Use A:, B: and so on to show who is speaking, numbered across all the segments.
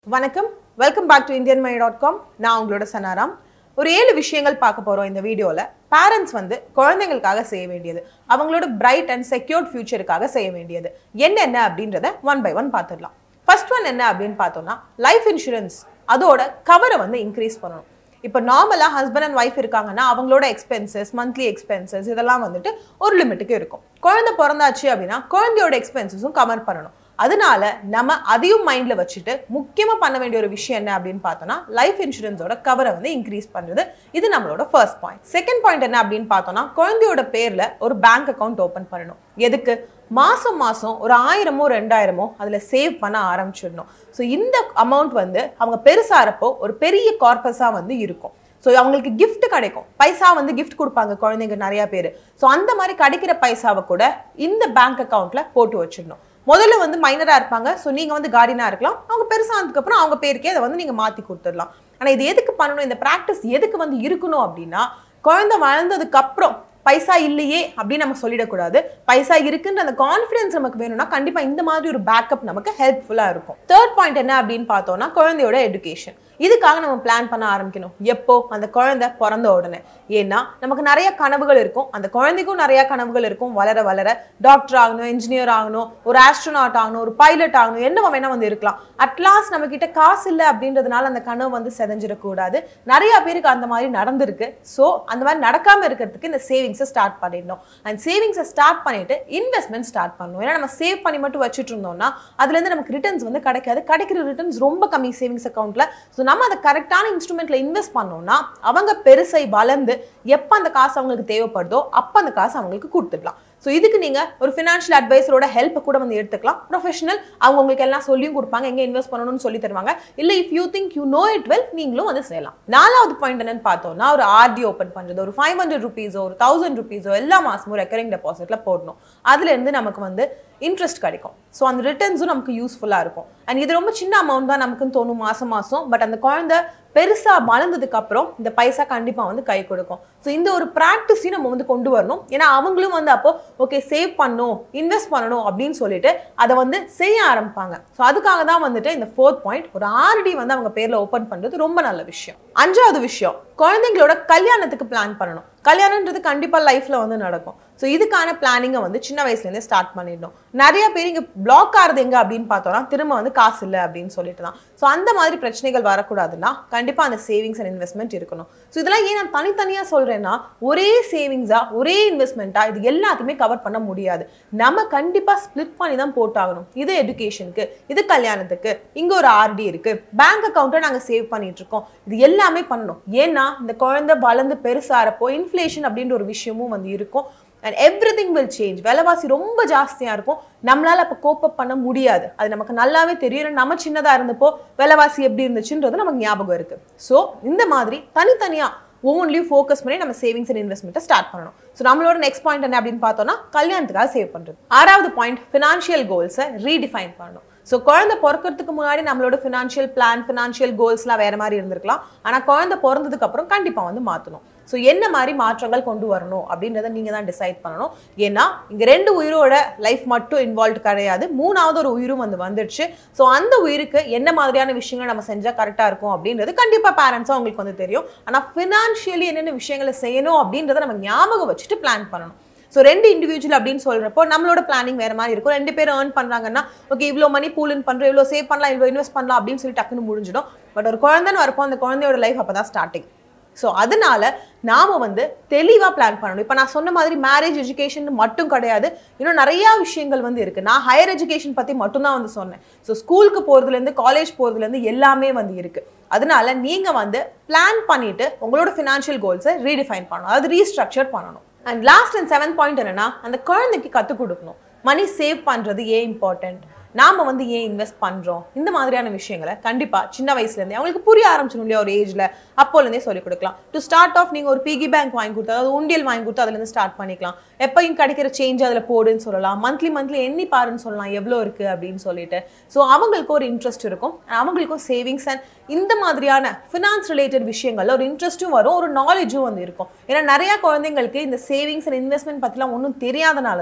A: வணக்கம் welcome back to Indian my dot com நான் உங்களோட சனாராம் ஒரு ஏழு விஷயங்கள் பார்க்க போறோம் இந்த வீடியோல பேரண்ட்ஸ் வந்து குழந்தைங்களுக்காக செய்ய வேண்டியது அவங்களோட பிரைட் அண்ட் செக்யூர்ட் ஃபியூச்சருக்காக செய்ய வேண்டியது என்னென்ன அப்படின்றத ஒன் பை ஒன் பார்த்துடலாம் ஃபர்ஸ்ட் ஒன் என்ன அப்படின்னு பார்த்தோம்னா லைஃப் இன்சூரன்ஸ் அதோட கவரை வந்து இன்க்ரீஸ் பண்ணணும் இப்போ நார்மலாக ஹஸ்பண்ட் அண்ட் ஒய்ஃப் இருக்காங்கன்னா அவங்களோட எக்ஸ்பென்சஸ் மந்த்லி எக்ஸ்பென்சஸ் இதெல்லாம் வந்துட்டு ஒரு லிமிட்டுக்கு இருக்கும் குழந்தை பிறந்தாச்சு அப்படின்னா குழந்தையோட எக்ஸ்பென்சஸும் கவர் பண்ணணும் அதனால நம்ம அதையும் மைண்ட்ல வச்சுட்டு முக்கியமா பண்ண வேண்டிய ஒரு விஷயம் என்ன அப்படின்னு பார்த்தோம்னா லைஃப் இன்சூரன்ஸோட கவரை வந்து இன்க்ரீஸ் பண்றது இது நம்மளோட ஃபர்ஸ்ட் பாயிண்ட் செகண்ட் பாயிண்ட் என்ன அப்படின்னு பார்த்தோம்னா குழந்தையோட பேர்ல ஒரு பேங்க் அக்கவுண்ட் ஓபன் பண்ணணும் எதுக்கு மாசம் மாசம் ஒரு ஆயிரமோ ரெண்டாயிரமோ அதுல சேவ் பண்ண ஆரம்பிச்சிடணும் ஸோ இந்த அமௌண்ட் வந்து அவங்க பெருசாகிறப்போ ஒரு பெரிய கார்பஸா வந்து இருக்கும் ஸோ அவங்களுக்கு gift கிடைக்கும் பைசா வந்து gift கொடுப்பாங்க குழந்தைங்க நிறைய பேர் ஸோ அந்த மாதிரி கிடைக்கிற பைசாவை கூட இந்த பேங்க் அக்கவுண்ட்ல போட்டு வச்சிடணும் முதல்ல வந்து மைனரா இருப்பாங்க ஸோ நீங்க வந்து கார்டினா இருக்கலாம் அவங்க பெருசானதுக்கு அப்புறம் அவங்க பேருக்கே அதை வந்து நீங்க மாத்தி கொடுத்துடலாம் ஆனா இது எதுக்கு பண்ணணும் இந்த பிராக்டிஸ் எதுக்கு வந்து இருக்கணும் அப்படின்னா குழந்தை வளர்ந்ததுக்கு அப்புறம் பைசா இல்லையே அப்படின்னு நம்ம சொல்லிடக்கூடாது பைசா இருக்குன்ற அந்த கான்ஃபிடன்ஸ் நமக்கு வேணும்னா கண்டிப்பா இந்த மாதிரி ஒரு பேக்கப் நமக்கு ஹெல்ப்ஃபுல்லா இருக்கும் தேர்ட் பாயிண்ட் என்ன அப்படின்னு பார்த்தோம்னா குழந்தையோட எடுகேஷன் இதுக்காக நம்ம பிளான் பண்ண ஆரம்பிக்கணும் எப்போ அந்த குழந்தை பிறந்த உடனே ஏன்னா நமக்கு நிறைய கனவுகள் இருக்கும் அந்த குழந்தைக்கும் நிறைய கனவுகள் இருக்கும் வளர வளர டாக்டர் ஆகணும் இன்ஜினியர் ஆகணும் ஒரு ஆஸ்ட்ரோனாட் ஆகணும் ஒரு பைலட் ஆகணும் என்ன வேணா வந்து இருக்கலாம் அட்லாஸ்ட் நம்ம கிட்ட காசு இல்லை அப்படின்றதுனால அந்த கனவு வந்து செதஞ்சிடக்கூடாது நிறைய பேருக்கு அந்த மாதிரி நடந்திருக்கு ஸோ அந்த மாதிரி நடக்காம இருக்கிறதுக்கு இந்த சேவிங்ஸை ஸ்டார்ட் பண்ணிடணும் அந்த சேவிங்ஸை ஸ்டார்ட் பண்ணிட்டு இன்வெஸ்ட்மெண்ட் ஸ்டார்ட் பண்ணணும் ஏன்னா நம்ம சேவ் பண்ணி மட்டும் வச்சுட்டு இருந்தோம்னா அதுல இருந்து நமக்கு ரிட்டர்ன்ஸ் வந்து கிடைக்காது கிடைக்கிற ரிட்டர்ன்ஸ் ரொம்ப கம்மி சேவிங்ஸ் அக்கௌண்ட்ல ஸோ நம்ம அதை கரெக்டான இன்ஸ்ட்ருமெண்ட்ல இன்வெஸ்ட் பண்ணோம்னா அவங்க பெருசை வளர்ந்து எப்போ அந்த காசு அவங்களுக்கு தேவைப்படுதோ அப்போ அந்த காசு அவங்களுக்கு கொடுத்துடலாம் ஸோ இதுக்கு நீங்க ஒரு ஃபினான்ஷியல் அட்வைசரோட ஹெல்ப் கூட வந்து எடுத்துக்கலாம் ப்ரொஃபஷனல் அவங்க உங்களுக்கு எல்லாம் சொல்லியும் கொடுப்பாங்க எங்க இன்வெஸ்ட் பண்ணணும்னு சொல்லி தருவாங்க இல்ல if you think you know it well நீங்களும் வந்து செய்யலாம் நாலாவது பாயிண்ட் என்னன்னு பார்த்தோம்னா ஒரு ஆர்டி ஓப்பன் பண்றது ஒரு ஃபைவ் ஹண்ட்ரட் ருபீஸோ ஒரு தௌசண்ட் ருபீஸோ எல்லா மாசமும் ரெக்கரிங் டெபாசிட்ல போடணும் அதுல இருந்து நமக்கு வந்து இன்ட்ரெஸ்ட் கிடைக்கும் ஸோ அந்த ரிட்டர்ன்ஸும் நமக்கு யூஸ்ஃபுல்லாக இருக்கும் அண்ட் இது ரொம்ப சின்ன அமௌண்ட் தான் நமக்குன்னு தோணும் மாசம் மாசம் பட் அந்த குழந்தை பெருசா வளர்ந்ததுக்கு அப்புறம் இந்த பைசா கண்டிப்பா வந்து கை கொடுக்கும் ஸோ இந்த ஒரு ப்ராக்டிஸையும் நம்ம வந்து கொண்டு வரணும் ஏன்னா அவங்களும் வந்து அப்போ ஓகே சேவ் பண்ணணும் இன்வெஸ்ட் பண்ணணும் அப்படின்னு சொல்லிட்டு அதை வந்து செய்ய ஆரம்பிப்பாங்க ஸோ அதுக்காக தான் வந்துட்டு இந்த ஃபோர்த் பாயிண்ட் ஒரு ஆர்டி வந்து அவங்க பேர்ல ஓப்பன் பண்றது ரொம்ப நல்ல விஷயம் அஞ்சாவது விஷயம் குழந்தைங்களோட கல்யாணத்துக்கு பிளான் பண்ணணும் கல்யாணன்றது கண்டிப்பா லைஃப்ல வந்து நடக்கும் ஸோ இதுக்கான பிளானிங்கை வந்து சின்ன வயசுலேருந்தே ஸ்டார்ட் பண்ணிடணும் நிறைய பேர் இங்கே பிளாக் ஆகுது எங்க அப்படின்னு பார்த்தோம்னா திரும்ப வந்து காசு இல்லை அப்படின்னு சொல்லிட்டு தான் ஸோ அந்த மாதிரி பிரச்சனைகள் வரக்கூடாதுன்னா கண்டிப்பாக அந்த சேவிங்ஸ் அண்ட் இன்வெஸ்ட்மெண்ட் இருக்கணும் ஸோ இதெல்லாம் ஏன் நான் தனித்தனியாக சொல்கிறேன்னா ஒரே சேவிங்ஸா ஒரே இன்வெஸ்ட்மெண்ட்டா இது எல்லாத்தையுமே கவர் பண்ண முடியாது நம்ம கண்டிப்பாக ஸ்ப்ளிட் பண்ணி தான் போட்டாகணும் இது எஜுகேஷனுக்கு இது கல்யாணத்துக்கு இங்கே ஒரு ஆர்டி இருக்கு பேங்க் அக்கௌண்ட்டை நாங்கள் சேவ் பண்ணிட்டு இருக்கோம் இது எல்லாமே பண்ணணும் ஏன்னா இந்த குழந்தை வளர்ந்து பெருசாகிறப்போ இன்ஃப்ளேஷன் அப்படின்ற ஒரு விஷயமும் வந்து இருக்கும் and everything will change விலைவாசி ரொம்ப ஜாஸ்தியாக இருக்கும் நம்மளால அப்போ கோப்பப் பண்ண முடியாது அது நமக்கு நல்லாவே தெரியும் ஏன்னா நம்ம சின்னதாக இருந்தப்போ விலைவாசி எப்படி இருந்துச்சுன்றது நமக்கு ஞாபகம் இருக்கு ஸோ இந்த மாதிரி தனித்தனியாக ஒவ்வொன்றிலையும் ஃபோக்கஸ் பண்ணி நம்ம சேவிங்ஸ் அண்ட் இன்வெஸ்ட்மெண்ட்டை ஸ்டார்ட் பண்ணணும் ஸோ நம்மளோட நெக்ஸ்ட் பாயிண்ட் என்ன அப்படின்னு பார்த்தோம்னா கல்யாணத்துக்காக சேவ் பண்ணுறது ஆறாவது பாயிண்ட் ஃபினான்ஷியல் கோல்ஸை ரீடிஃபைன் பண்ணணும் ஸோ குழந்தை பிறக்கிறதுக்கு முன்னாடி நம்மளோட ஃபினான்ஷியல் பிளான் ஃபினான்ஷியல் கோல்ஸ்லாம் வேற மாதிரி இருந்திருக்கலாம் ஆனால் குழந்தை பிறந்ததுக்கு அப்புறம் கண்டிப்பாக வந்து மாற்றணும் ஸோ என்ன மாதிரி மாற்றங்கள் கொண்டு வரணும் அப்படின்றத நீங்கள் தான் டிசைட் பண்ணணும் ஏன்னா இங்கே ரெண்டு உயிரோட லைஃப் மட்டும் இன்வால்வ் கிடையாது மூணாவது ஒரு உயிரும் வந்து வந்துடுச்சு ஸோ அந்த உயிருக்கு என்ன மாதிரியான விஷயங்கள் நம்ம செஞ்சால் கரெக்டாக இருக்கும் அப்படின்றது கண்டிப்பாக பேரண்ட்ஸாக உங்களுக்கு வந்து தெரியும் ஆனால் ஃபினான்ஷியலி என்னென்ன விஷயங்களை செய்யணும் அப்படின்றத நம்ம ஞாபகம் வச்சுட்டு பிளான் பண்ணணும் ஸோ ரெண்டு இண்டிவிஜுவல் அப்படின்னு சொல்றப்போ நம்மளோட பிளானிங் வேற மாதிரி இருக்கும் ரெண்டு பேரும் ஏர்ன் பண்றாங்கன்னா ஓகே இவ்வளோ மணி பூல் இன் பண்றோம் இவ்வளோ சேவ் பண்ணலாம் இவ்வளோ இன்வெஸ்ட் பண்ணலாம் அப்படின்னு சொல்லி டக்குன்னு முடிஞ்சிடும் பட் ஒரு குழந்தைன்னு வரப்போ அந்த குழந்தையோட லைஃப் அப்பதான் ஸ்டார்டிங் ஸோ அதனால நாம வந்து தெளிவாக பிளான் பண்ணணும் இப்போ நான் சொன்ன மாதிரி மேரேஜ் எஜுகேஷன் மட்டும் கிடையாது இன்னும் நிறையா விஷயங்கள் வந்து இருக்கு நான் ஹையர் எஜுகேஷன் பற்றி மட்டும்தான் வந்து சொன்னேன் ஸோ ஸ்கூலுக்கு போகிறதுலேருந்து காலேஜ் போகிறதுலேருந்து எல்லாமே வந்து இருக்கு அதனால நீங்க வந்து பிளான் பண்ணிட்டு உங்களோட ஃபினான்ஷியல் கோல்ஸை ரீடிஃபைன் பண்ணணும் அதாவது ரீஸ்ட்ரக்சர் பண்ணணும் and last and seven point என்னன்னா அந்த குழந்தைக்கு கற்றுக் கொடுக்கணும் மணி சேவ் பண்ணுறது ஏன் இம்பார்ட்டன்ட் நாம வந்து ஏன் இன்வெஸ்ட் பண்றோம் இந்த மாதிரியான விஷயங்களை கண்டிப்பா சின்ன வயசுல இருந்தே அவங்களுக்கு புரிய ஆரம்பிச்சிடும் இல்லையா ஒரு ஏஜ்ல அப்போல இருந்தே சொல்லிக் கொடுக்கலாம் டு ஸ்டார்ட் ஆஃப் நீங்க ஒரு பிகி பேங்க் வாங்கி கொடுத்து அதாவது உண்டியல் வாங்கி கொடுத்து அதுல இருந்து ஸ்டார்ட் பண்ணிக்கலாம் எப்பயும் கிடைக்கிற சேஞ்ச் அதுல போடுன்னு சொல்லலாம் மந்த்லி மந்த்லி எண்ணி பாருன்னு சொல்லலாம் எவ்வளோ இருக்கு அப்படின்னு சொல்லிட்டு ஸோ அவங்களுக்கு ஒரு இன்ட்ரெஸ்ட் இருக்கும் அவங்களுக்கும் சேவிங்ஸ் அண்ட் இந்த மாதிரியான ஃபினான்ஸ் ரிலேட்டட் விஷயங்கள்ல ஒரு இன்ட்ரெஸ்ட்டும் வரும் ஒரு நாலேஜும் வந்து இருக்கும் ஏன்னா நிறைய குழந்தைங்களுக்கு இந்த சேவிங்ஸ் அண்ட் இன்வெஸ்ட்மெண்ட் பத்திலாம் ஒன்றும் தெரியாதனால தான்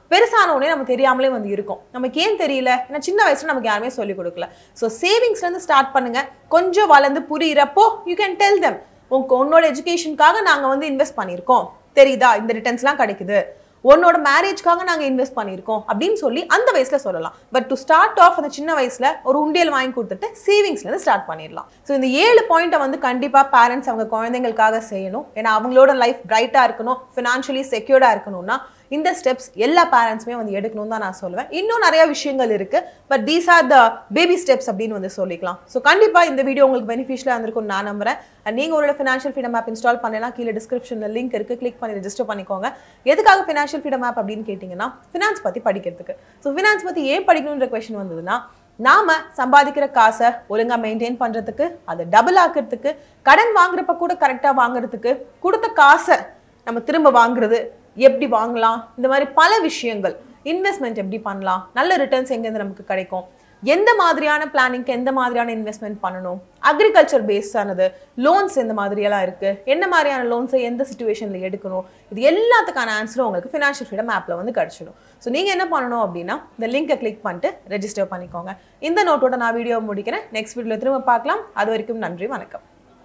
A: பெருசான உடனே நமக்கு தெரியாமலே வந்து இருக்கும் நமக்கு ஏன் தெரியல ஏன்னா சின்ன வயசுல நமக்கு யாருமே சொல்லிக் கொடுக்கல ஸோ சேவிங்ஸ்ல இருந்து ஸ்டார்ட் பண்ணுங்க கொஞ்சம் வளர்ந்து புரியிறப்போ யூ கேன் டெல் தெம் உங்க உன்னோட எஜுகேஷனுக்காக நாங்க வந்து இன்வெஸ்ட் பண்ணியிருக்கோம் தெரியுதா இந்த ரிட்டர்ன்ஸ்லாம் கிடைக்குது உன்னோட மேரேஜ்க்காக நாங்க இன்வெஸ்ட் பண்ணியிருக்கோம் அப்படின்னு சொல்லி அந்த வயசுல சொல்லலாம் பட் டு ஸ்டார்ட் ஆஃப் அந்த சின்ன வயசுல ஒரு உண்டியல் வாங்கி கொடுத்துட்டு சேவிங்ஸ்ல இருந்து ஸ்டார்ட் பண்ணிடலாம் ஸோ இந்த ஏழு பாயிண்ட்டை வந்து கண்டிப்பா பேரண்ட்ஸ் அவங்க குழந்தைங்களுக்காக செய்யணும் ஏன்னா அவங்களோட லைஃப் பிரைட்டா இருக்கணும் ஃபினான்ஷியலி செக்யூர்டா இருக்கணும்னா இந்த ஸ்டெப்ஸ் எல்லா பேரண்ட்ஸுமே வந்து எடுக்கணும் தான் நான் சொல்லுவேன் இன்னும் நிறைய விஷயங்கள் இருக்கு but these are the baby steps அப்படின்னு வந்து சொல்லிக்கலாம் ஸோ கண்டிப்பா இந்த வீடியோ உங்களுக்கு பெனிஃபிஷியலாக இருந்திருக்கும் நான் நம்புறேன் அண்ட் நீங்க உங்களோட ஃபினான்ஷியல் ஃப்ரீடம் ஆப் இன்ஸ்டால் பண்ணலாம் கீழே டிஸ்கிரிப்ஷனில் லிங்க் இருக்கு கிளிக் பண்ணி ரெஜிஸ்டர் பண்ணிக்கோங்க எதுக்காக ஃபினான்ஷியல் ஃப்ரீடம் ஆப் அப்படின்னு கேட்டிங்கன்னா ஃபினான்ஸ் பத்தி படிக்கிறதுக்கு ஸோ ஃபினான்ஸ் பத்தி ஏன் படிக்கணுன்ற கொஸ்டின் வந்ததுன்னா நாம சம்பாதிக்கிற காசை ஒழுங்கா மெயின்டைன் பண்றதுக்கு அதை டபுள் ஆக்குறதுக்கு கடன் வாங்குறப்ப கூட கரெக்டா வாங்குறதுக்கு கொடுத்த காசை நம்ம திரும்ப வாங்குறது எப்படி வாங்கலாம் இந்த மாதிரி பல விஷயங்கள் இன்வெஸ்ட்மெண்ட் எப்படி பண்ணலாம் நல்ல ரிட்டர்ன்ஸ் எங்கேருந்து நமக்கு கிடைக்கும் எந்த மாதிரியான பிளானிங்க்கு எந்த மாதிரியான இன்வெஸ்ட்மெண்ட் பண்ணணும் அக்ரிகல்ச்சர் பேஸ்ட் ஆனது லோன்ஸ் எந்த மாதிரியெல்லாம் இருக்கு என்ன மாதிரியான லோன்ஸை எந்த சுச்சுவேஷன்ல எடுக்கணும் இது எல்லாத்துக்கான ஆன்சரும் உங்களுக்கு ஃபினான்ஷியல் ஃப்ரீடம் ஆப்ல வந்து கிடைச்சிடும் ஸோ நீங்க என்ன பண்ணணும் அப்படின்னா இந்த லிங்கை கிளிக் பண்ணிட்டு ரெஜிஸ்டர் பண்ணிக்கோங்க இந்த நோட்டோட நான் வீடியோ முடிக்கிறேன் நெக்ஸ்ட் வீடியோல திரும்ப பார்க்கலாம் அது வரைக்கும் நன்றி வணக்கம்